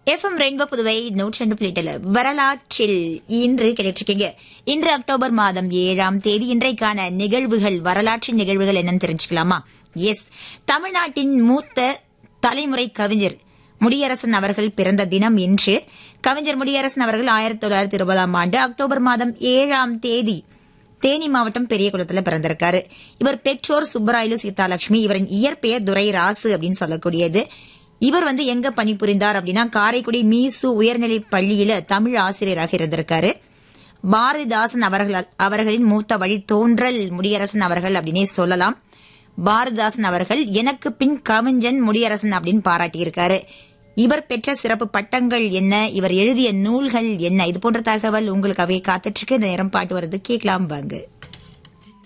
FM rainbow Puduvai நூற்றி ரெண்டு புள்ளிட்டல வரலாற்றில் இன்று கிடைச்சிருக்கீங்க இன்று அக்டோபர் மாதம் ஏழாம் தேதி இன்றைக்கான நிகழ்வுகள் வரலாற்று நிகழ்வுகள் என்னன்னு தெரிஞ்சுக்கலாமா எஸ் தமிழ்நாட்டின் மூத்த தலைமுறை கவிஞர் முடியரசன் அவர்கள் பிறந்த தினம் இன்று கவிஞர் முடியரசன் அவர்கள் ஆயிரத்தி தொள்ளாயிரத்தி இருபதாம் ஆண்டு அக்டோபர் மாதம் ஏழாம் தேதி தேனி மாவட்டம் பெரியகுளத்துல பிறந்திருக்காரு இவர் பெற்றோர் சுப்பராயலு சீதாலட்சுமி இவரின் இயற்பெயர் துரை ராசு அப்படின்னு சொல்லக்கூடியது இவர் வந்து எங்க பணிபுரிந்தார் அப்படின்னா காரைக்குடி மீசு உயர்நிலைப் பள்ளியில தமிழ் ஆசிரியராக இருந்திருக்காரு பாரதிதாசன் அவர்கள் அவர்களின் மூத்த வழி தோன்றல் முடியரசன் அவர்கள் அப்படின்னே சொல்லலாம் பாரதிதாசன் அவர்கள் எனக்கு பின் கவிஞன் முடியரசன் அப்படின்னு பாராட்டியிருக்காரு இவர் பெற்ற சிறப்பு பட்டங்கள் என்ன இவர் எழுதிய நூல்கள் என்ன இது போன்ற தகவல் உங்களுக்காகவே காத்துட்டு இருக்கு இந்த நேரம் பாட்டு வருது கேட்கலாம் வாங்க